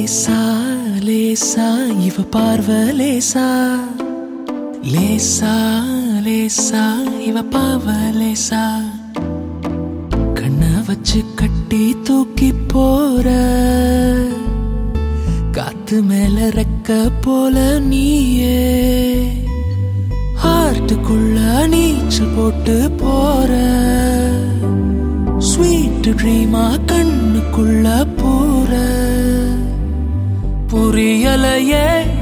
லேசா லேசா இவ பார்வ லேசா லேசா லேசா இவ பாவ லேசா கண்ண வச்சு கட்டி தூக்கி போற காத்து மேல ரெக்க போல நீயே ஹார்ட்டுக்குள்ள நீச்சல் போட்டு போற ஸ்வீட் ட்ரீமா கண்ணுக்குள்ள போற புரியலையே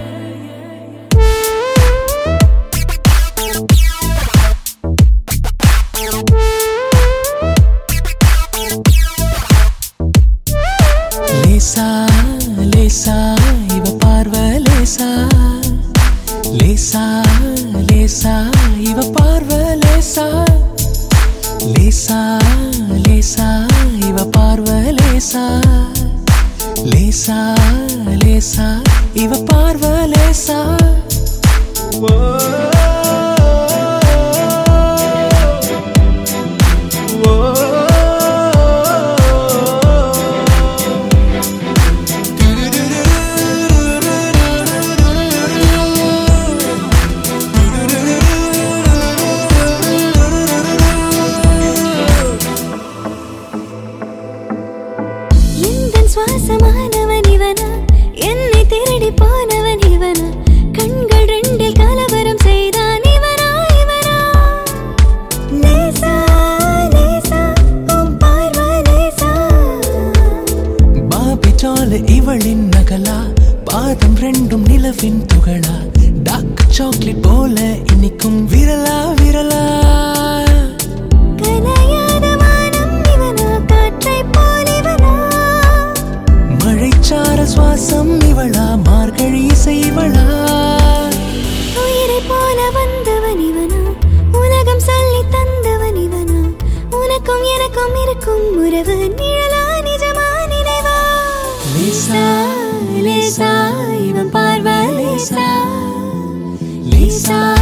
லேசா லேசா இவ பார்வ லேசா லேசா லேசா இவ பார்வ லேசா லேசா லேசா இவ பார்வ லேசா லேசா லேசா இவ பார்வ லேசா எந்தன் சுவாசமானவன் இவனா என்னை திருடி போனவன் இவனா கண்கள் ரெண்டில் கலவரம் செய்தான் இவனா இவனா லேசா லேசா உன் பார்வை லேசா பாபி ஜால இவளின் நகலா பாதம் ரெண்டும் நிலவின் துகளா டார்க் சாக்லேட் போல இனிக்கும் விரலா விரலா கலையாத வானம் இவனா காற்றைப் போல் இவனா மழைச்சார சுவாசம் இவளா மார்கழி செய்வளா உயிரைப் போல வந்தவன் இவனா உலகம் சொல்லி தந்தவன் இவனா உனக்கும் எனக்கும் இருக்கும் உறவு நிழலா நிஜமா நினைவா லேசா லேசா இவன் பார்வை லேசா லேசா